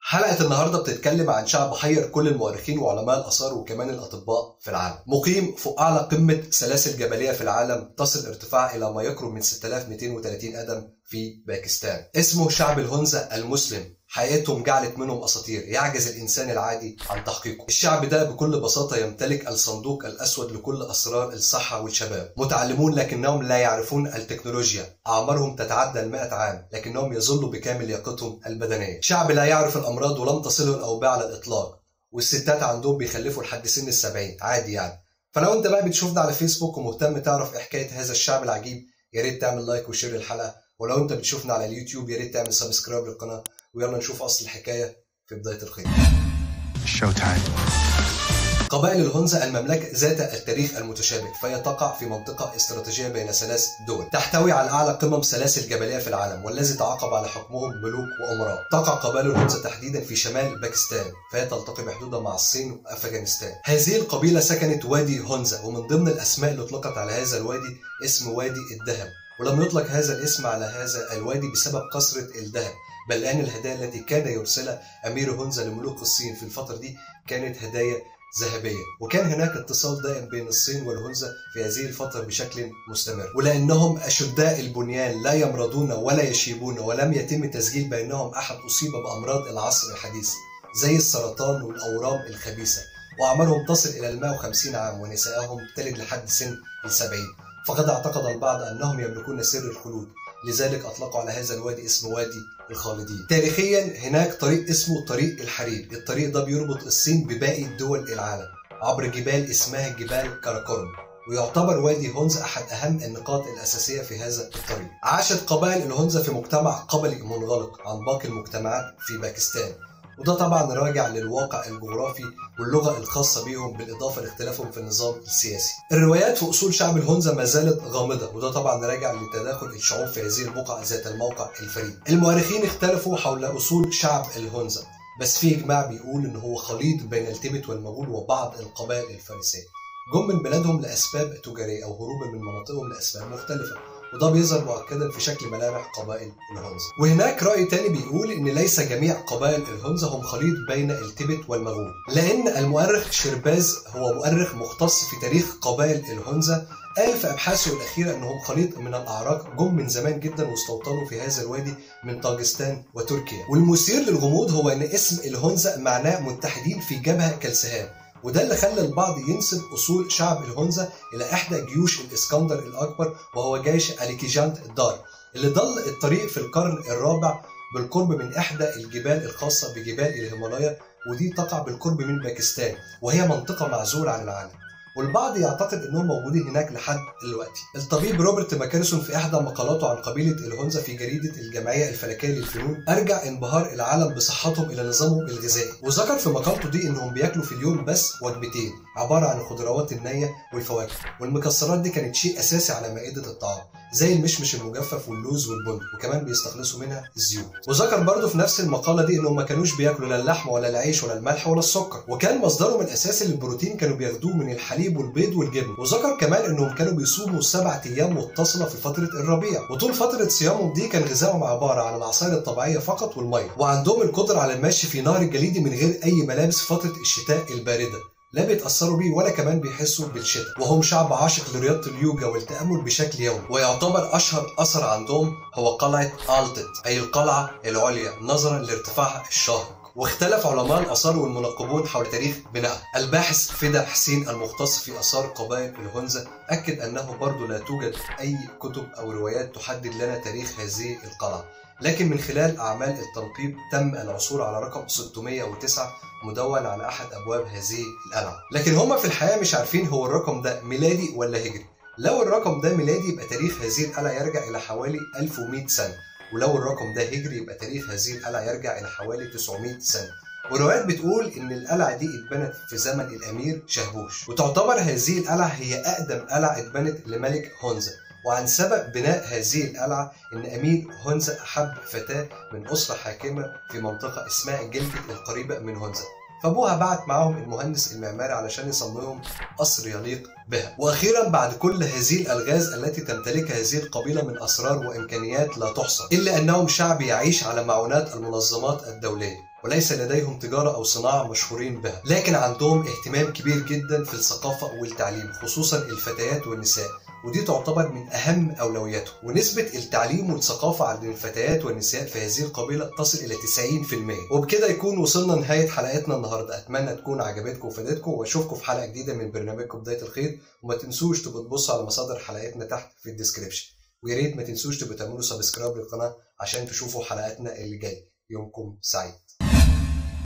حلقة النهاردة بتتكلم عن شعب حير كل المؤرخين وعلماء الآثار وكمان الأطباء في العالم مقيم فوق أعلى قمة سلاسل جبلية في العالم تصل ارتفاعها إلى ما يقرب من 6230 قدم في باكستان اسمه شعب الهنزة المسلم حياتهم جعلت منهم اساطير يعجز الانسان العادي عن تحقيقه. الشعب ده بكل بساطه يمتلك الصندوق الاسود لكل اسرار الصحه والشباب. متعلمون لكنهم لا يعرفون التكنولوجيا. اعمارهم تتعدى ال عام لكنهم يظلوا بكامل لياقتهم البدنيه. شعب لا يعرف الامراض ولم تصله الاوبئه على الاطلاق. والستات عندهم بيخلفوا لحد سن السبعين عادي يعني. فلو انت بقى بتشوفنا على فيسبوك ومهتم تعرف ايه حكايه هذا الشعب العجيب يا ريت تعمل لايك وشير الحلقه ولو انت بتشوفنا على اليوتيوب يا ريت تعمل سبسكرايب للقناه ويلا نشوف اصل الحكايه في بدايه الخير. شو تايم قبائل الهنزة المملكة ذات التاريخ المتشابك فهي تقع في منطقة استراتيجية بين ثلاث دول تحتوي على أعلى قمم سلاسل جبلية في العالم والذي تعاقب على حكمهم ملوك وأمراء تقع قبائل الهنزة تحديدا في شمال باكستان فهي تلتقي بحدودها مع الصين وأفغانستان هذه القبيلة سكنت وادي هنزة ومن ضمن الأسماء اللي أطلقت على هذا الوادي اسم وادي الذهب ولم يطلق هذا الاسم على هذا الوادي بسبب كثرة الذهب بل أن الهدايا التي كان يرسلها أمير هونزا لملوك الصين في الفترة دي كانت هدايا ذهبية وكان هناك اتصال دائم بين الصين والهنزة في هذه الفترة بشكل مستمر ولأنهم أشداء البنيان لا يمرضون ولا يشيبون ولم يتم تسجيل بينهم أحد أصيب بأمراض العصر الحديث زي السرطان والأورام الخبيثة وأعمارهم تصل إلى ال 150 عام ونسائهم تلد لحد سن السبعين فقد اعتقد البعض أنهم يملكون سر الخلود لذلك أطلقوا على هذا الوادي اسم وادي الخالدين تاريخيا هناك طريق اسمه طريق الحرير الطريق ده بيربط الصين بباقي دول العالم عبر جبال اسمها جبال كاراكورم ويعتبر وادي هونزا أحد أهم النقاط الأساسية في هذا الطريق عاشت قبائل الهونزا في مجتمع قبلي منغلق عن باقي المجتمعات في باكستان وده طبعا راجع للواقع الجغرافي واللغة الخاصة بيهم بالإضافة لاختلافهم في النظام السياسي. الروايات في أصول شعب الهنزة ما زالت غامضة وده طبعا راجع لتداخل الشعوب في هذه البقعة ذات الموقع الفريد. المؤرخين اختلفوا حول أصول شعب الهنزة بس في إجماع بيقول إن هو خليط بين التبت والمغول وبعض القبائل الفارسية. جم من بلادهم لأسباب تجارية أو هروبا من مناطقهم لأسباب مختلفة وده بيظهر مؤكدا في شكل ملامح قبائل الهنزة وهناك رأي تاني بيقول ان ليس جميع قبائل الهنزة هم خليط بين التبت والمغول لان المؤرخ شرباز هو مؤرخ مختص في تاريخ قبائل الهنزة قال في ابحاثه الاخيره انهم خليط من الاعراق جم من زمان جدا واستوطنوا في هذا الوادي من طاجستان وتركيا والمثير للغموض هو ان اسم الهنزة معناه متحدين في جبهه كالسهام وده اللي خلى البعض ينسب أصول شعب الهنزة إلى إحدى جيوش الإسكندر الأكبر وهو جيش أليكيجانت الدار اللي ضل الطريق في القرن الرابع بالقرب من إحدى الجبال الخاصة بجبال الهيمالايا ودي تقع بالقرب من باكستان وهي منطقة معزولة عن العالم والبعض يعتقد انهم موجودين هناك لحد دلوقتي. الطبيب روبرت ماكارسون في احدى مقالاته عن قبيله الهنزه في جريده الجمعيه الفلكيه للفنون ارجع انبهار العالم بصحتهم الى نظامهم الغذائي، وذكر في مقالته دي انهم بياكلوا في اليوم بس وجبتين عباره عن الخضروات النيه والفواكه، والمكسرات دي كانت شيء اساسي على مائده الطعام. زي المشمش المجفف واللوز والبن وكمان بيستخلصوا منها الزيوت وذكر برضه في نفس المقاله دي انهم ما كانوش بياكلوا لا اللحم ولا العيش ولا الملح ولا السكر وكان مصدرهم الاساسي للبروتين كانوا بياخدوه من الحليب والبيض والجبن وذكر كمان انهم كانوا بيصوموا سبعة ايام متصله في فتره الربيع وطول فتره صيامهم دي كان غذائهم عباره عن العصائر الطبيعيه فقط والميه وعندهم القدره على المشي في نهر الجليدي من غير اي ملابس في فتره الشتاء البارده لا بيتأثروا بيه ولا كمان بيحسوا بالشتاء وهم شعب عاشق لرياضة اليوجا والتأمل بشكل يومي ويعتبر أشهر أثر عندهم هو قلعة آلتت أي القلعة العليا نظرا لارتفاعها الشاهق واختلف علماء الآثار والمنقبون حول تاريخ بنائها الباحث فدا حسين المختص في آثار قبائل الهنزة أكد أنه برضه لا توجد أي كتب أو روايات تحدد لنا تاريخ هذه القلعة لكن من خلال أعمال التنقيب تم العثور على رقم 609 مدون على أحد أبواب هذه القلعة لكن هم في الحقيقة مش عارفين هو الرقم ده ميلادي ولا هجري لو الرقم ده ميلادي يبقى تاريخ هذه القلعة يرجع إلى حوالي 1100 سنة ولو الرقم ده هجري يبقى تاريخ هذه القلعة يرجع إلى حوالي 900 سنة وروايات بتقول ان القلعه دي اتبنت في زمن الامير شهبوش وتعتبر هذه القلعه هي اقدم قلعه اتبنت لملك هونزا وعن سبب بناء هذه القلعة إن أمير هونزا أحب فتاة من أسرة حاكمة في منطقة اسمها جلفت القريبة من هونزا فابوها بعت معاهم المهندس المعماري علشان يصممهم قصر يليق بها واخيرا بعد كل هذه الالغاز التي تمتلكها هذه القبيله من اسرار وامكانيات لا تحصى الا انهم شعب يعيش على معونات المنظمات الدوليه وليس لديهم تجارة أو صناعة مشهورين بها لكن عندهم اهتمام كبير جدا في الثقافة والتعليم خصوصا الفتيات والنساء ودي تعتبر من أهم أولوياتهم ونسبة التعليم والثقافة عند الفتيات والنساء في هذه القبيلة تصل إلى 90% وبكده يكون وصلنا نهاية حلقتنا النهاردة أتمنى تكون عجبتكم وفادتكم وأشوفكم في حلقة جديدة من برنامجكم بداية الخير وما تنسوش تبقوا تبصوا على مصادر حلقتنا تحت في الديسكريبشن ويا ريت ما تنسوش تبقوا تعملوا سبسكرايب للقناة عشان تشوفوا حلقاتنا اللي جاية يومكم سعيد